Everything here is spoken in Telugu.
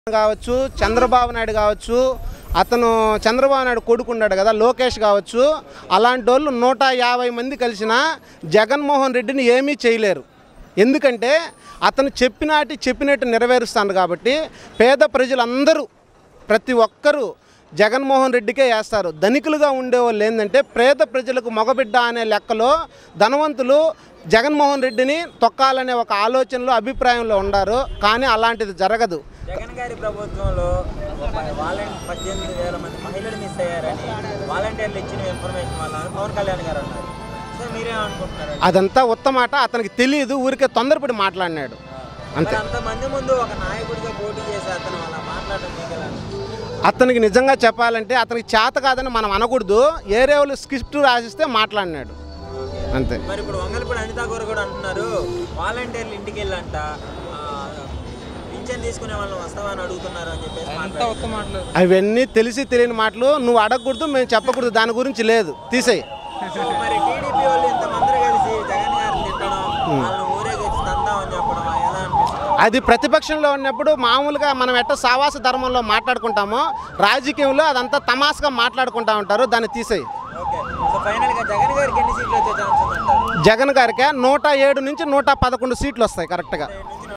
కావచ్చు చంద్రబాబు నాయుడు కావచ్చు అతను చంద్రబాబు నాయుడు కొడుకున్నాడు కదా లోకేష్ కావచ్చు అలాంటి వాళ్ళు నూట యాభై మంది కలిసిన జగన్మోహన్ రెడ్డిని ఏమీ చేయలేరు ఎందుకంటే అతను చెప్పినాటి చెప్పినట్టు నెరవేరుస్తాడు కాబట్టి పేద ప్రజలందరూ ప్రతి ఒక్కరూ జగన్మోహన్ రెడ్డికే వేస్తారు ధనికులుగా ఉండేవాళ్ళు ఏంటంటే పేద ప్రజలకు మగబిడ్డ అనే లెక్కలో ధనవంతులు జగన్మోహన్ రెడ్డిని తొక్కాలనే ఒక ఆలోచనలో అభిప్రాయంలో ఉండారు కానీ అలాంటిది జరగదు జగన్ గారి ప్రభుత్వంలో వాలంటీ పద్దెనిమిది వేల మంది మహిళలు మిస్ అయ్యారని వాలంటీర్లు ఇచ్చిన ఇన్ఫర్మేషన్ వల్ల అని పవన్ కళ్యాణ్ గారు అన్నారు సో మీరేమనుకుంటున్నారు అదంతా ఉత్తమాట అతనికి తెలియదు ఊరికే తొందరపడి మాట్లాడినాడు అంతే అంత మంది ముందు ఒక నాయకుడిగా పోటీ చేసి అతను అలా మాట్లాడడం మీకు ఎలా అనిపిస్తుంది? అతనికి నిజంగా చెప్పాలంటే అతనికి చేత కాదని మనం అనకూడదు ఏరే వాళ్ళు స్క్రిప్ట్ రాసిస్తే మాట్లాడినాడు అంతే మరి ఇప్పుడు వంగలపూడి అనితా గారు కూడా అంటున్నారు వాలంటీర్లు ఇంటికి వెళ్ళంట ఆ, పింఛన్ తీసుకునే వాళ్ళని వస్తామని అడుగుతున్నారు అని చెప్పేసి మాట్లాడుతున్నారు. అవన్నీ తెలిసి తెలియని మాటలు నువ్వు అడగకూడదు మేము చెప్పకూడదు దాని గురించి లేదు తీసేయి సో మరి టీడీపీ వాళ్ళు ఇంతమంది కలిసి జగన్ గారిని తిట్టడం వాళ్ళని ఊరేగించి తందామని చెప్పడం ఎలా అనిపిస్తుంది అది ప్రతిపక్షంలో ఉన్నప్పుడు మామూలుగా మనం ఎట్ట సావాస ధర్మంలో మాట్లాడుకుంటామో రాజకీయంలో అదంతా తమాస్గా మాట్లాడుకుంటా ఉంటారు దాన్ని తీసేయి ఓకే సో ఫైనల్ గా జగన్ గారికి ఎన్ని సీట్లు వచ్చే ఛాన్స్ ఉందంటారు జగన్ గారికి నూట ఏడు నుంచి నూట పదకొండు సీట్లు వస్తాయి కరెక్ట్గా నుంచి